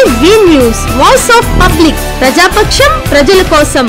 We news voice of public Prajapaksham ప్రజల కోసం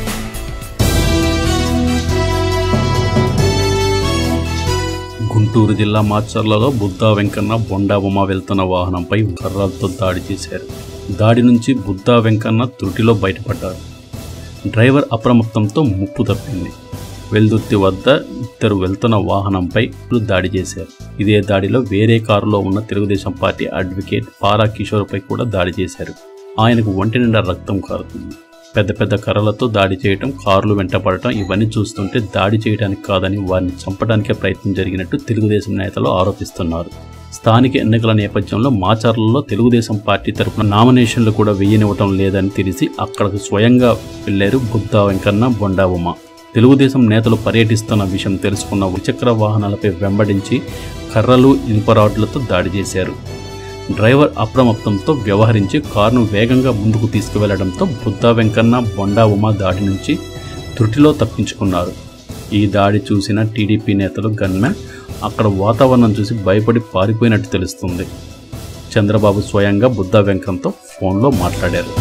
గుంటూరు జిల్లా మాచర్లలో బుద్ధా వెంకన్న బొండా ఉమ వెళ్తున్న వాహనంపై కర్రలతో దాడి చేశారు దాడి నుంచి బుద్ధా వెంకన్న త్రుటిలో బయటపడ్డారు డ్రైవర్ అప్రమత్తంతో ముప్పు తప్పింది వెల్దుర్తి వద్ద ఇద్దరు వెళ్తున్న వాహనంపై దాడి చేశారు ఇదే దాడిలో వేరే కారులో ఉన్న తెలుగుదేశం పార్టీ అడ్వకేట్ పారా కిషోర్పై కూడా దాడి చేశారు ఆయనకు ఒంటి నిండా రక్తం కారుతుంది పెద్ద పెద్ద కర్రలతో దాడి చేయటం కార్లు వెంటపడటం ఇవన్నీ చూస్తుంటే దాడి చేయడానికి కాదని వారిని చంపడానికే ప్రయత్నం జరిగినట్టు తెలుగుదేశం నేతలు ఆరోపిస్తున్నారు స్థానిక ఎన్నికల నేపథ్యంలో మాచర్లలో తెలుగుదేశం పార్టీ తరపున నామినేషన్లు కూడా వెయ్యనివ్వటం లేదని తెలిసి అక్కడకు స్వయంగా వెళ్లారు బుద్ధా వెంకన్న బొండా ఉమ తెలుగుదేశం నేతలు పర్యటిస్తున్న విషయం తెలుసుకున్న ద్విచక్ర వాహనాలపై వెంబడించి కర్రలు ఇనుప రాడ్లతో దాడి చేశారు డ్రైవర్ అప్రమత్తంతో వ్యవహరించి కారును వేగంగా ముందుకు తీసుకువెళ్లడంతో బుద్ధా వెంకన్న బొండా ఉమా దాడి నుంచి త్రుటిలో తప్పించుకున్నారు ఈ దాడి చూసిన టీడీపీ నేతలు గన్మెన్ అక్కడ వాతావరణం చూసి భయపడి పారిపోయినట్టు తెలుస్తుంది చంద్రబాబు స్వయంగా బుద్ధా వెంకంతో ఫోన్లో మాట్లాడారు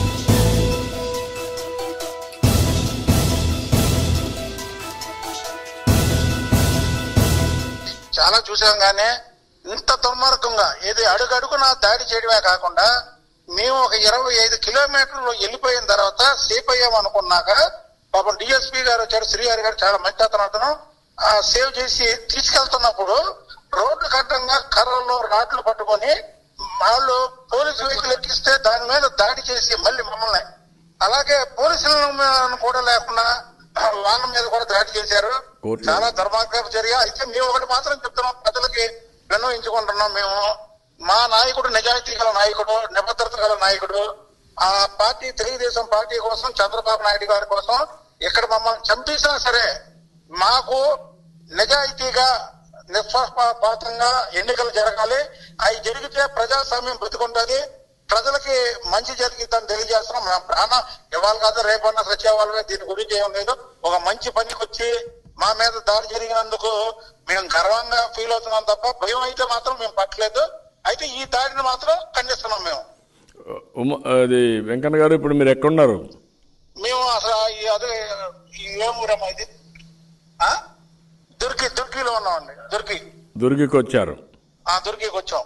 చాలా చూసాం కానీ ఇంత దుర్మార్గంగా ఏది అడుగడుగున దాడి చేయడమే కాకుండా మేము ఒక ఇరవై ఐదు కిలోమీటర్లు వెళ్ళిపోయిన తర్వాత సేఫ్ అయ్యాం అనుకున్నాక పాపం డిఎస్పీ గారు వచ్చారు శ్రీహరి గారు చాలా మంచి అతను అతను ఆ, సేవ్ చేసి తీసుకెళ్తున్నప్పుడు రోడ్డు కట్టంగా కర్రల్లో రాడ్లు పట్టుకొని వాళ్ళు పోలీసు వెహికల్ ఎక్కిస్తే దాని మీద దాడి చేసి మళ్ళీ మమ్మల్ని అలాగే పోలీసులను కూడా లేకుండా వాళ్ళ మీద కూడా దాడి చేశారు కోర్టులో. చాలా దుర్మార్గపు చర్య అయితే మేము ఒకటి మాత్రం చెప్తున్నాం ప్రజలకి విన్నవించుకుంటున్నాం మేము మా నాయకుడు నిజాయితీ గల నాయకుడు నిబద్ధత గల నాయకుడు ఆ పార్టీ తెలుగుదేశం పార్టీ కోసం చంద్రబాబు నాయుడు గారి కోసం ఇక్కడ మమ్మల్ని చంపేసినా సరే మాకు నిజాయితీగా నిష్పక్షపాతంగా ఎన్నికలు జరగాలి అవి జరిగితే ప్రజాస్వామ్యం బతుకుంటది ప్రజలకి మంచి జరిగిద్దని తెలియజేస్తున్నాం మేము ప్రాణం ఇవాళ కాదు రేపన్నా సత్యవాళ్ళమే దీని గురించి ఏం లేదు ఒక మంచి పనికి వచ్చి మా మీద దాడి జరిగినందుకు మేము గర్వంగా ఫీల్ అవుతున్నాం తప్ప భయం అయితే మాత్రం మేము పట్టలేదు అయితే ఈ దాడిని మాత్రం ఖండిస్తున్నాం మేము ఉమ అది వెంకన్న గారు ఇప్పుడు మీరు ఎక్కడున్నారు మేము అసలు ఈ అదే ఈ ఏం ఊరమ్మా ఇది ఆ? దుర్గి దుర్గిలో ఉన్నామండి దుర్గి దుర్గికి వచ్చారు ఆ దుర్గికి వచ్చాం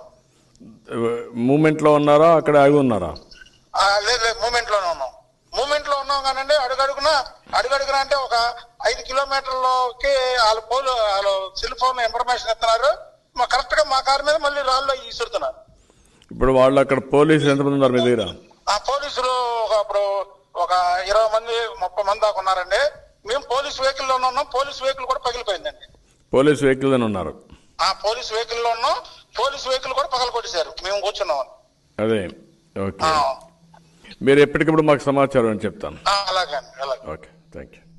మూమెంట్ లో ఉన్నారా అక్కడ ఆగి ఉన్నారా ఆ, లేదు లేదు మూమెంట్ లోనే ఉన్నాం మూమెంట్ లో ఉన్నాం కానండి అడుగడుగున అడుగడుగున అంటే ఒక ఐదు కిలోమీటర్లకి వాళ్ళు పోలు వాళ్ళు సెల్ ఫోన్ ఇన్ఫర్మేషన్ ఇస్తున్నారు మా కరెక్ట్ గా మా కారు మీద మళ్ళీ రాళ్ళు ఈసురుతున్నారు ఇప్పుడు వాళ్ళు అక్కడ పోలీసులు ఎంతమంది ఉన్నారు మీ దగ్గర ఆ పోలీసులు ఒక అప్పుడు ఒక ఇరవై మంది ముప్పై మంది దాకా ఉన్నారండి మేము పోలీస్ వెహికల్ లోనే ఉన్నాం పోలీస్ వెహికల్ కూడా పగిలిపోయిందండి పోలీస్ వెహికల్ అని ఉన్నారు ఆ పోలీస్ వెహికల్ లో ఉన్నాం పోలీస్ వెహికల్ కూడా పగల కొట్టేశారు మేము కూర్చున్నాం అదే ఓకే ఆ, మీరు ఎప్పటికప్పుడు మాకు సమాచారం అని చెప్తాను ఆ, అలాగే అండి అలాగే ఓకే థ్యాంక్ యూ